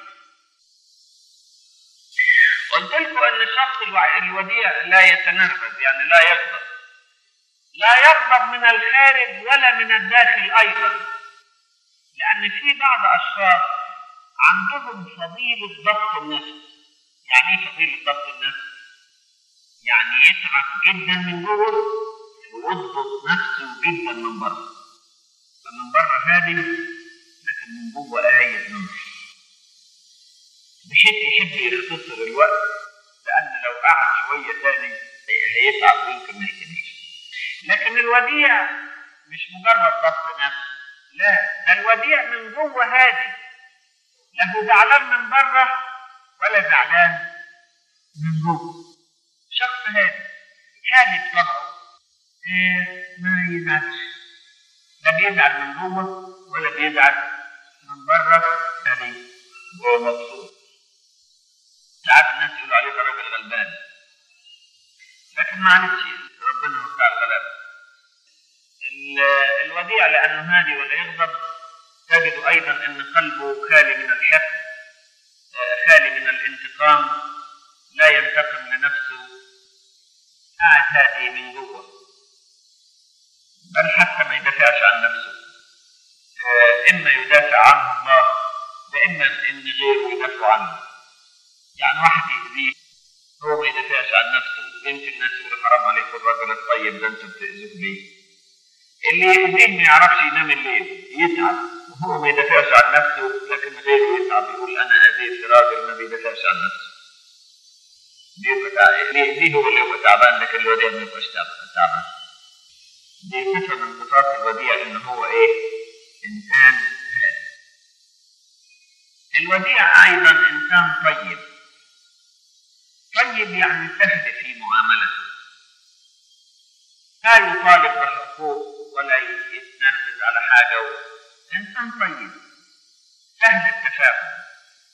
قلت لكم أن الشخص الوديع لا يتنرفز يعني لا يغضب لا يغضب من الخارج ولا من الداخل أيضا لأن في بعض أشخاص عندهم فضيلة ضبط النفس يعني ايه فضيلة ضبط النفس؟ يعني يتعب جدا من جوه ويضبط نفسه جدا من بره فمن بره هادي لكن من جوه قايد نار بحيث يحب يختصر الوقت لأن لو قعد شوية تاني هيتعب ويمكن ما يكملش لكن الوديع مش مجرد ضبط نفس لا ده الوديع من جوه هادي له زعلان من بره ولا زعلان من جوه شخص هادي هادي بطبعه إيه ما يزعلش لا بيزعل من جوه ولا بيزعل من بره هادي ومبسوط ساعات الناس يقولوا عليه ده راجل غلبان لكن معلش ربنا هو بتاع الغلابه الوديع لانه هادي ولا يغضب تجد ايضا ان قلبه خالي من الحقد خالي من الانتقام لا ينتقم لنفسه قاعد هادي من جوه بل حتى ما يدافعش عن نفسه اما يدافع عنه الله واما ان غيره يدافع عنه يعني واحد يأذيه هو ما يدافعش عن نفسه يمكن الناس يقولوا حرام عليكم الراجل الطيب ده انتوا بتأذوه ليه؟ اللي يأذيه ما يعرفش ينام الليل يتعب وهو ما يدافعش عن نفسه لكن غيره يتعب يقول انا اذيت راجل ما بيدافعش عن نفسه بيبقى اللي يأذيه هو اللي يبقى تعبان لكن الوديع ما يبقاش تعبان دي صفة من صفات الوديع ان هو ايه؟ انسان هادي الوديع ايضا انسان طيب طيب يعني سهل في معاملته لا يطالب بحقوق ولا يتنرفز على حاجة و... إنسان طيب سهل التفاهم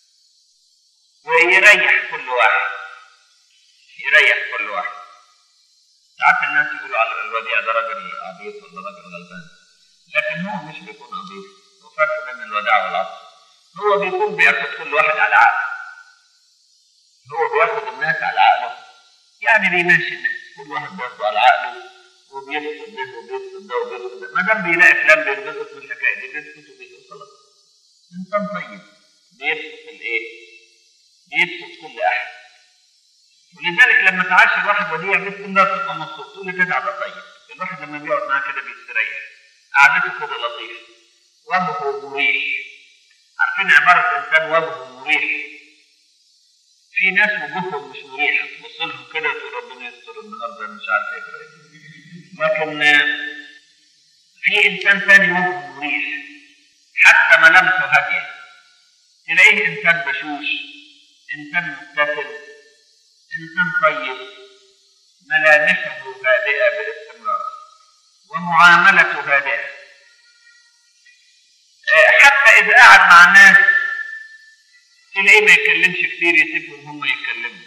ويريح كل واحد يريح كل واحد ساعات الناس يقولوا على الوديع ده راجل عبيط ولا راجل غلبان لكن هو مش بيكون عبيط وفرق بين الوداع والعطف هو بيكون بياخد كل واحد على عقله هو بياخد الناس على عقله يعني بيمشي الناس كل واحد بياخده على عقله وبيبسط ده وبيبسط ده وبيبسط ده ما دام بيلاقي فلان بينبسط من الحكايه دي بيبسط وبيبسط خلاص انسان طيب بيبسط الايه؟ بيبسط كل احد ولذلك لما تعاشر واحد وديع بيبسط ده تبقى مبسوط تقول لي كده ده طيب الواحد لما بيقعد معاه كده بيستريح قعدته كده لطيفه وجهه مريح عارفين عباره انسان وجهه مريح في ناس وجوههم مش مريحه تبص لهم كده تقول ربنا يستر النهارده مش عارف ايه كده لكن في انسان ثاني وجهه مريح حتى ملامحه هاديه تلاقيه انسان بشوش انسان مبتسم انسان طيب ملامحه هادئة باستمرار ومعاملته هادئة حتى إذا قعد مع الناس تلاقيه ما يتكلمش كتير يسيبهم هم يتكلموا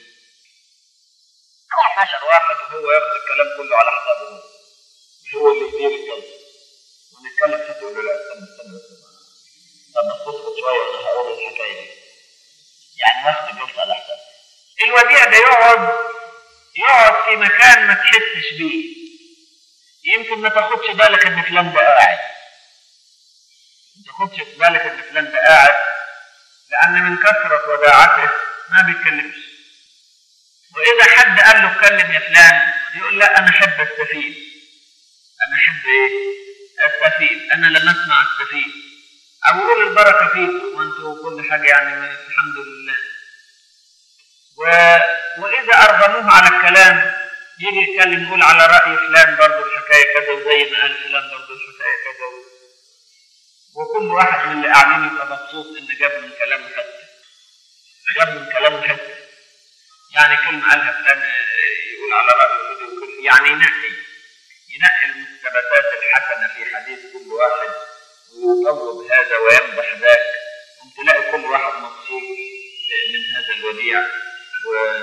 12 واحد وهو ياخد الكلام كله على حسابه هو مش هو اللي يدير الجلسة ونتكلم فيه تقول له لا استنى استنى استنى طب بس اسكت شوية وانا هقول الحكاية دي يعني واخد الجلسة على حسابه الوديع ده يقعد يقعد في مكان ما تحسش بيه يمكن ما تاخدش بالك ان فلان ده قاعد ما تاخدش بالك ان فلان ده قاعد لان من كثرة وداعته ما بيتكلمش واذا حد قال له اتكلم يا فلان يقول لا انا احب استفيد انا احب ايه استفيد انا لما اسمع استفيد او يقول البركه فيكم وانتوا كل حاجه يعني الحمد لله و... واذا ارغموه على الكلام يجي يتكلم يقول على راي فلان برضه الحكايه كذا وزي ما قال فلان برضه الحكايه كذا و... وكل واحد من اللي قاعدين يبقى مبسوط ان جاب من كلامه حته جاب من كلامه حته يعني كلمه قالها فلان يقول على رايه كده وكل يعني ينقي ينقي المقتبسات الحسنه في حديث كل واحد ويطوب هذا ويمدح ذاك تلاقي كل واحد مبسوط من هذا الوديع و...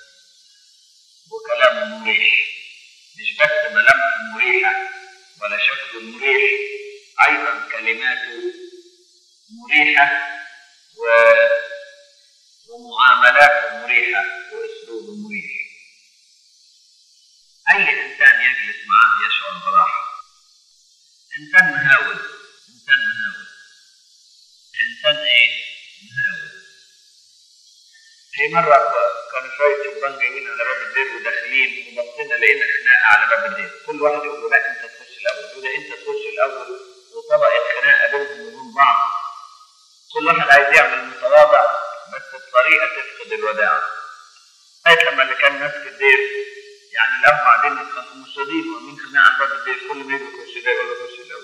وكلامه مريح مش بس ملامحه مريحة ولا شكله مريح أيضا كلماته مريحة و... ومعاملاته مريحة وأسلوبه مريح أي إنسان يجلس معه يشعر براحة إنسان مهاول إنسان مهاول إنسان إيه؟ مهاول في مرة كانوا شوية شبان جايين على باب الدير وداخلين وبصينا لقينا خناقة على باب الدير كل واحد يقول له لا أنت تخش الأول يقول له أنت تخش الأول وطبقت خناقة بينهم وبين بعض كل واحد عايز يعمل متواضع بس بطريقة تفقد الوداع لغاية لما اللي كان ماسك الدير يعني الأب بعدين يتخانقوا مش راضيين وعاملين خناقة على باب الدير كل ما يجي يخش ده يقول له خش الأول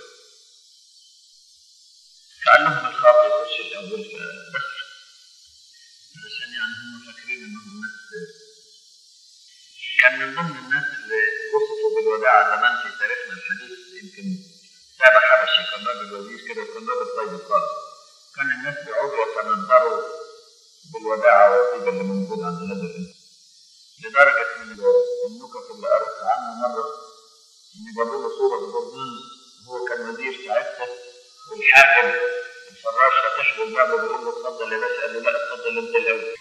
فقال لهم الخاطئ يخش الأول بس علشان يعني هم فاكرين انهم ناس كان من ضمن الناس اللي وصفوا بالوداعة زمان في تاريخنا الحديث يمكن سابع حبشي كان راجل وزير كده وكان راجل طيب خالص كان الناس بيقعدوا يتنظروا بالوداعة والطيبة اللي موجودة عند هذا الإنسان لدرجة من النكت اللي قريتها عنه مرة إن جابوا له صورة بجرنان هو كان وزير ساعتها والحاكم الفراش فتح له الباب وبيقول له اتفضل يا باشا قال له لا اتفضل انت الاول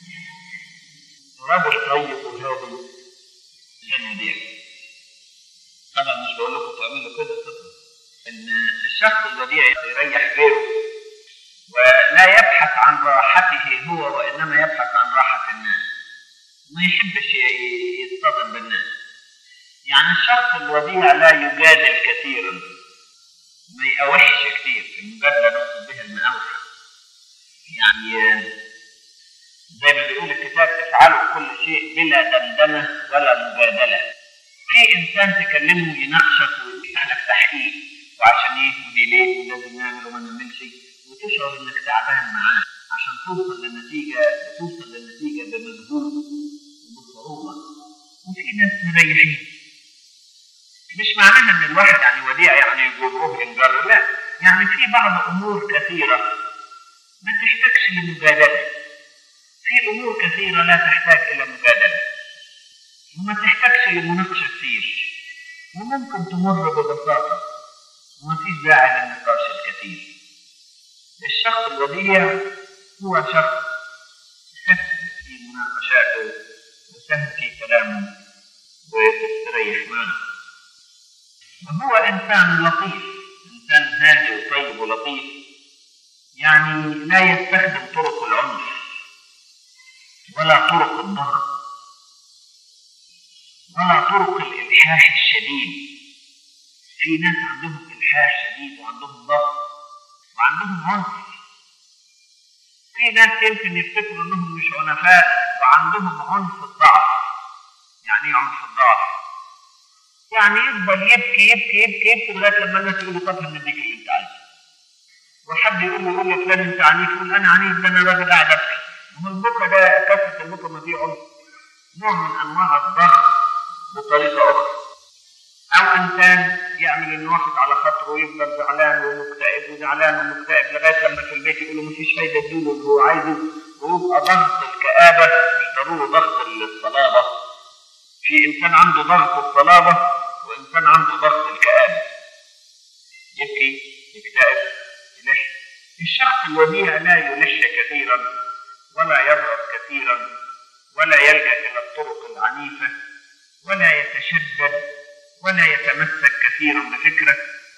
راجل طيب وهادي كان وديع طبعا مش بقول لكم تعملوا كده طبعا ان الشخص الوديع يريح غيره ولا يبحث عن راحته هو وانما يبحث عن راحه الناس ما يحبش يصطدم بالناس يعني الشخص الوديع لا يجادل كثيرا ما يقاوحش كتير المجادله نقصد بها المقاوحه يعني زي ما بيقول الكتاب افعلوا كل شيء بلا دمدمه ولا مجادله في انسان تكلمه يناقشك ويفتح لك تحقيق وعشان ايه ودي ليه ولازم نعمل وما نعملش وتشعر انك تعبان معاه عشان توصل للنتيجه توصل للنتيجه بمجهود وبصعوبه وفي ناس مريحين مش معناها ان الواحد يعني وديع يعني يجروه ينجر لا يعني في بعض امور كثيره ما تحتاجش لمجادله في امور كثيره لا تحتاج الى مجادله وما تحتاجش لمناقشه كثير وممكن تمر ببساطه وما فيش داعي للنقاش الكثير الشخص الوديع هو شخص سهل في مناقشاته وسهل في كلامه وتستريح معه وهو إنسان لطيف إنسان هادئ وطيب ولطيف يعني لا يستخدم طرق العنف ولا طرق الضغط ولا طرق الإلحاح الشديد في ناس عندهم إلحاح شديد وعندهم ضغط وعندهم عنف في ناس يمكن يفتكروا انهم مش عنفاء وعندهم عنف الضعف يعني ايه عنف الضعف يعني يفضل يبكي يبكي يبكي يبكي لغايه لما الناس يقولوا طب هنديك اللي انت عايزه وحد يقول له يقول له فلان انت عنيف يقول انا عنيف ده انا راجل قاعد ابكي ما هو البكا ده كثره البكا ما فيه عنف نوع من انواع الضغط بطريقة أخرى أو إنسان يعمل إن واحد على خاطره ويفضل زعلان ومكتئب وزعلان ومكتئب لغاية لما في البيت يقول له مفيش فايدة اديله اللي هو عايزه ويبقى ضغط الكآبة مش ضروري ضغط الصلابة في إنسان عنده ضغط الصلابة وإنسان عنده ضغط الكآبة يبكي يكتئب يلح الشخص الوديع لا يلح كثيرا ولا يضغط كثيرا ولا يلجأ إلى الطرق العنيفة ولا يتشدد ولا يتمسك كثيرا بفكره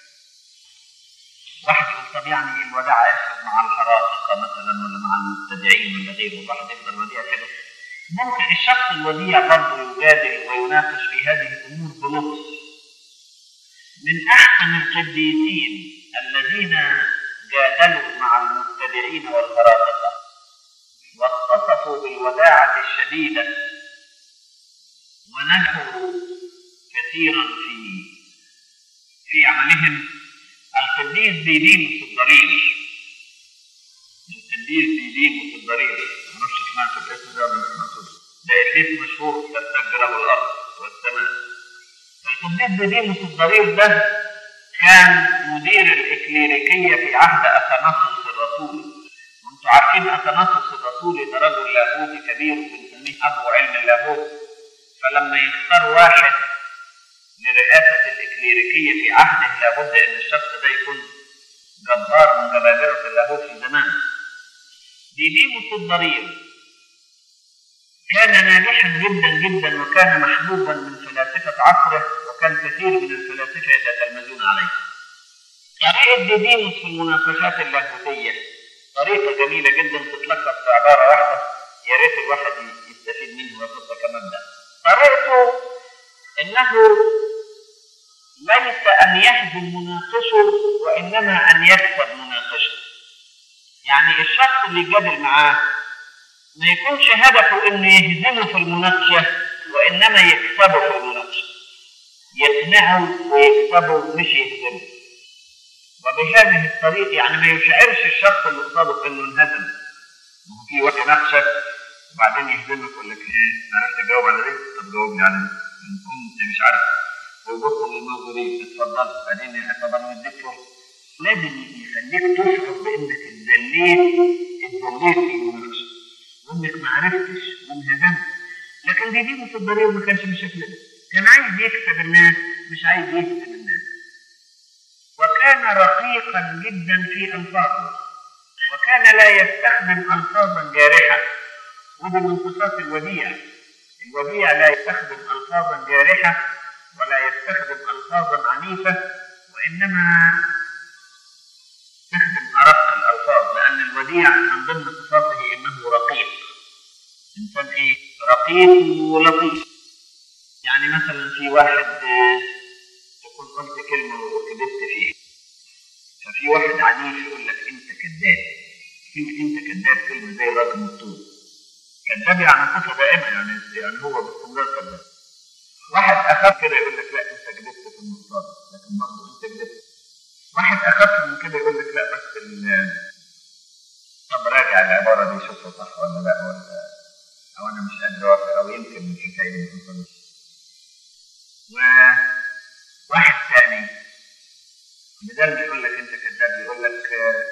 واحد يقول طب يعني الوداع يفرض مع الهراطقة مثلا ولا مع المبتدعين ولا غيره واحد يفضل وديع كده ممكن الشخص الوديع برضه يجادل ويناقش في هذه الأمور بلطف من أحسن القديسين الذين جادلوا مع المبتدعين والهراطقة واتصفوا بالوداعة الشديدة ونجحوا كثيرا في في عملهم القديس ديديموس الضرير القديس ديديموس الضرير معرفش سمعت الاسم ده ولا ما سمعتوش ده قديس مشهور ترتج له الارض والسماء القديس ديديموس الضرير ده كان مدير الاكليريكيه في عهد اثناسوس الرسول وانتم عارفين اثناسوس الرسول ده رجل لاهوتي كبير بنسميه ابو علم اللاهوت فلما يختار واحد لرئاسة الإكليريكية في عهده لابد أن الشخص ده يكون جبار من جبابرة اللاهوت في زمانه. ديديموس الضرير كان ناجحا جدا جدا وكان محبوبا من فلاسفة عصره وكان كثير من الفلاسفة يتتلمذون عليه. طريقة ديديموس في المناقشات اللاهوتية طريقة جميلة جدا تتلخص في عبارة واحدة يا ريت الواحد يستفيد منها وياخدها كمبدأ. طريقته انه ليس ان يهزم مناقشه وانما ان يكسب مناقشه يعني الشخص اللي يجادل معاه ما يكونش هدفه انه يهزمه في المناقشه وانما يكسبه في المناقشه يقنعه ويكسبه مش يهزمه وبهذه الطريقه يعني ما يشعرش الشخص اللي قصاده انه انهزم في واحد يناقشك وبعدين يهزمك يقول لك ايه عرفت تجاوب على دي طب جاوبني على دي ان كنت مش عارف ويبص للموجودين اتفضل بعدين اعتبر مديك فرصه لازم يخليك تشعر بانك اتذليت اتذليت في المناقشه وانك ما عرفتش وانهزمت لكن ديديموس الضرير ما كانش بالشكل ده كان عايز يكسب الناس مش عايز يهزم الناس وكان رقيقا جدا في الفاظه وكان لا يستخدم الفاظا جارحه ودي من صفات الوديع الوديع لا يستخدم ألفاظا جارحة ولا يستخدم ألفاظا عنيفة وإنما يستخدم أرق الألفاظ لأن الوديع من ضمن صفاته إنه رقيق إنسان إيه؟ رقيق ولطيف يعني مثلا في واحد تكون قلت كلمة وكذبت فيها ففي واحد عنيف يقول لك أنت كذاب كلمة أنت كذاب كلمة زي الراجل الطول كذاب يعني صفه دائمه يعني يعني هو باستمرار كذاب. واحد اخف كده يقول لك لا انت كذبت في المصطلح لكن برضه انت كذبت. واحد اخف من كده يقول لك لا بس طب راجع العباره دي شوفها صح ولا لا ولا او انا مش قادر اوافق او يمكن الحكايه دي ما حصلتش. وواحد ثاني بدل ما يقول لك انت كذاب يقول لك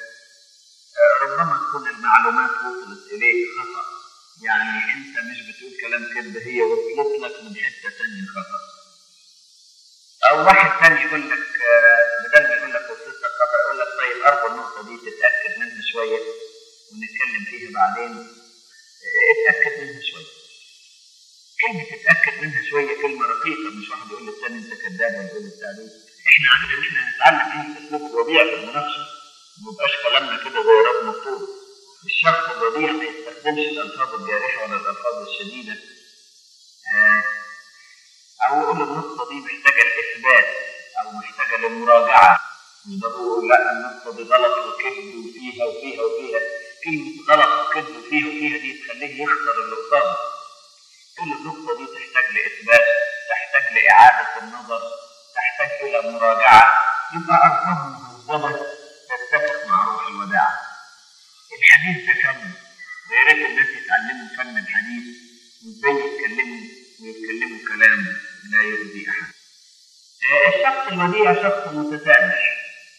ربما تكون المعلومات وصلت اليك خطأ يعني انت مش بتقول كلام كذب هي وصلت لك من حته ثانيه خطا او واحد ثاني يقول لك بدل ما يقول لك وصلت لك خطا يقول لك طيب ارجو النقطه دي تتاكد منها شويه ونتكلم فيها بعدين اتاكد منها شويه كلمة تتأكد منها شوية كلمة رقيقة مش واحد يقول للثاني أنت كذاب ولا يقول للثاني إحنا عندنا إن إحنا نتعلم إيه أسلوب الوديع في المناقشة ما يبقاش كلامنا كده زي رب مكتوب الشخص الوديع ما يستخدمش الألفاظ الجارحة ولا الألفاظ الشديدة آه أو يقول النقطة دي محتاجة الإثبات أو محتاجة للمراجعة يقول لا النقطة دي غلط وكذب وفيها وفيها وفيها كلمة غلط وكذب وفيها وفيها دي تخليه يخسر اللي قصاده كل النقطة دي تحتاج لإثبات تحتاج لإعادة النظر تحتاج إلى مراجعة يبقى ألفاظ مهذبة تتفق مع روح الوداع الحديث ده فن ويا ريت الناس يتعلموا فن الحديث وازاي يتكلموا ويتكلموا كلام لا الوديع شخص متسامح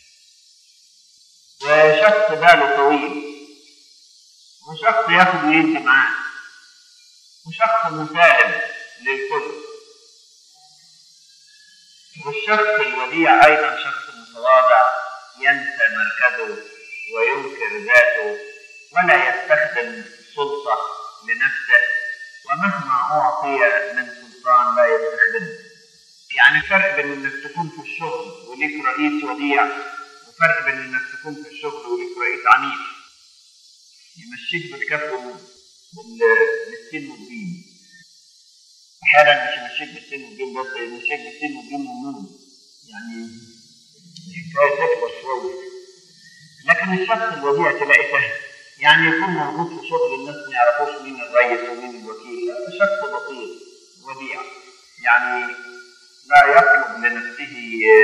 وشخص باله طويل وشخص ياخد ويدي معاه وشخص مسالم للكل والشخص الوديع أيضا شخص متواضع ينسى مركزه وينكر ذاته ولا يستخدم السلطة لنفسه ومهما أعطي من سلطان لا يستخدمه يعني فرق بين انك تكون في الشغل وليك رئيس وديع وفرق بين انك تكون في الشغل وليك رئيس عنيف يمشيك بالكف بالسن والدين احيانا مش يمشيك بالسن والدين بس يمشيك بالسن والدين والنون يعني الحكايه تكبر شويه لكن الشخص الوديع تلاقي سهل يعني يكون موجود في شغل الناس ما يعرفوش مين الرئيس ومين الوكيل شخص بسيط وديع يعني لا يطلب لنفسه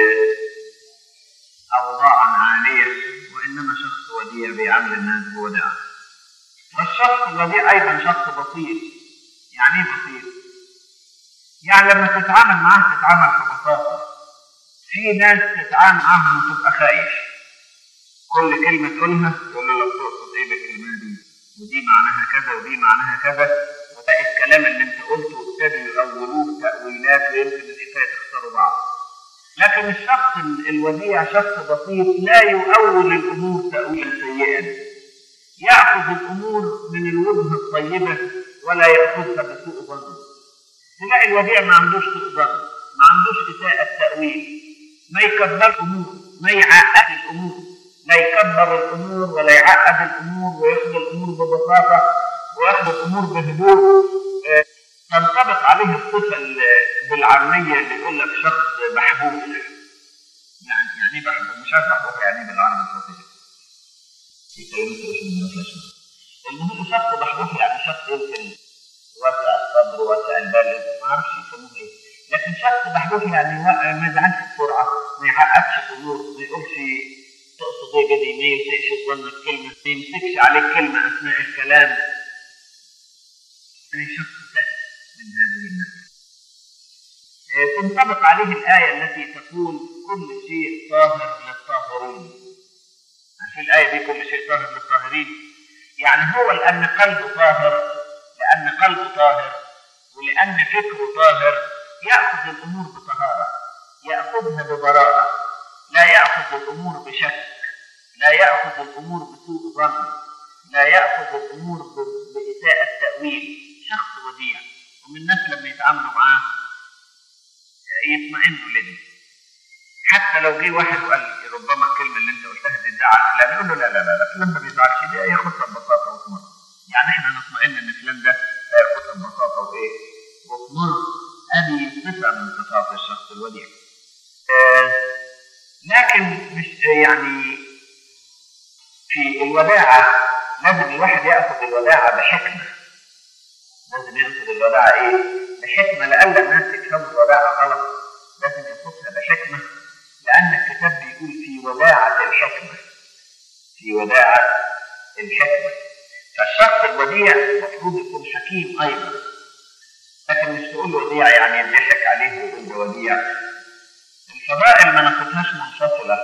أوضاعا عالية وإنما شخص وديع بيعامل الناس بوداع والشخص الوديع أيضا شخص بسيط يعني إيه بسيط؟ يعني لما تتعامل معاه تتعامل ببساطة في ناس تتعامل معاهم وتبقى خايف كل كلمة تقولها تقول له لو تقصد إيه بالكلمة دي ودي معناها كذا ودي معناها كذا وتلاقي الكلام اللي أنت قلته ابتدوا يأولوه تأويلات ويمكن الحكاية تخسروا بعض لكن الشخص الوديع شخص بسيط لا يؤول الامور تاويلا سيئا ياخذ الامور من الوجهه الطيبه ولا ياخذها بسوء ظن تلاقي الوديع ما عندوش سوء ظن ما عندوش اساءه تاويل ما يكبر الامور ما يعقد الامور لا يكبر الامور ولا يعقد الامور وياخذ الامور ببساطه وياخذ الامور بهدوء تنطبق عليه الصفه بالعاميه اللي يقول لك شخص محبوب يعني يعني ايه محبوب مش عارف محبوب يعني ايه بالعربي الفصيح في كلمات مش ما المهم شخص محبوب يعني شخص يمكن واسع الصدر واسع البال ما اعرفش يسموه ايه لكن شخص محبوب يعني ما يزعلش بسرعه ما يعقدش الامور ما يقولش تقصد ايه بدي ما يسيئش الظن بكلمه ما يمسكش عليك كلمه اثناء الكلام يعني شخص سهل من هذه الناحيه تنطبق عليه الآية التي تقول كل شيء طاهر للطاهرين في الآية دي كل شيء طاهر للطاهرين يعني هو لأن قلبه طاهر لأن قلبه طاهر ولأن فكره طاهر يأخذ الأمور بطهارة يأخذها ببراءة لا يأخذ الأمور بشك لا يأخذ الأمور بسوء ظن لا يأخذ الأمور بإساءة تأويل شخص وديع ومن الناس لما يتعاملوا معاه يطمئنوا لدي حتى لو جه واحد وقال ربما الكلمه اللي انت قلتها دي تزعل فلان يقول له لا لا لا لا فلان ما بيزعلش ده ياخدها ببساطه وتمر يعني احنا نطمئن ان فلان ده هياخدها ببساطه وايه وتمر ادي صفه من صفات الشخص الوديع آه لكن مش يعني في الوداعه لازم الواحد ياخذ الوداعه بحكمه لازم ياخذ الوداعه ايه بحكمه لئلا الناس يفهموا الوداعه غلط لازم ياخذها بحكمه لان الكتاب بيقول في وداعه الحكمه في وداعه الحكمه فالشخص الوديع المفروض يكون حكيم ايضا لكن مش تقول وديع يعني يضحك عليه ويقول ده وديع الفضائل ما ناخدهاش منفصله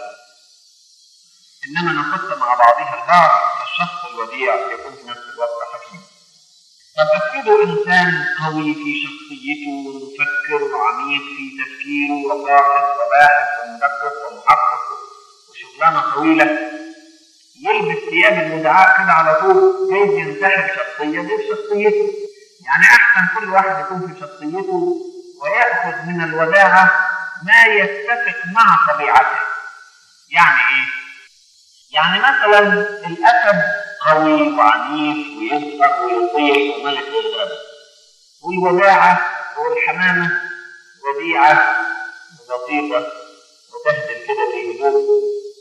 انما ناخدها مع بعضها البعض فالشخص الوديع يكون في نفس الوقت حكيم قد افرض انسان قوي في شخصيته ومفكر وعميق في تفكيره وباحث وباحث ومدقق ومحقق وشغلانه طويله يلبس ثياب المدعاء كده على طول جايز ينتحل شخصيه دي بشخصيته يعني احسن كل واحد يكون في شخصيته وياخذ من الوداعه ما يتفق مع طبيعته يعني ايه يعني مثلا الاسد قوي وعنيف ويسقط ويطير وملك الغابة والوداعة والحمامة وديعة ولطيفة وتهدل كده في هدوء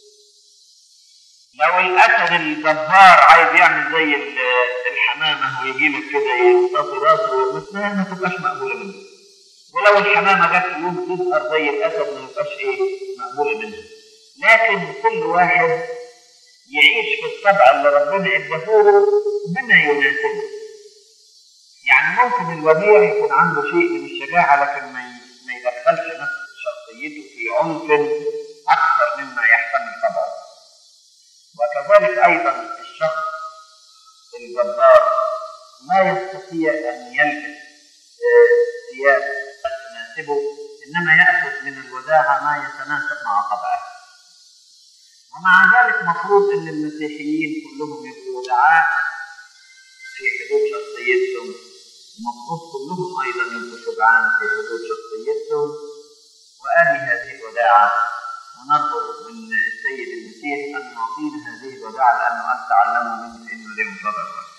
لو الأسد الجبار عايز يعمل زي الحمامة ويجي لك كده يمتص راسه مثلا ما تبقاش مقبولة منه ولو الحمامة جت يوم تظهر زي الأسد ما يبقاش إيه مقبولة منه لكن كل واحد يعيش في الطبع اللي ربنا اداهوله بما يناسبه. يعني ممكن الوديع يكون عنده شيء من الشجاعة لكن ما ما يدخلش نفس شخصيته في عنف أكثر مما يحتمل طبعه وكذلك أيضا الشخص الجبار لا يستطيع أن يلبس ثياب تناسبه إنما يأخذ من الوداعة ما يتناسب مع طبعه ومع ذلك مفروض أن المسيحيين كلهم يبقوا ودعاء في حدود شخصيتهم المفروض كلهم أيضا يبقوا شجعان في حدود شخصيتهم وآلي هذه الوداعة ونرجو من السيد المسيح أن يعطينا هذه الوداعة لأنه أن تعلموا منه فإنه لا ينتظر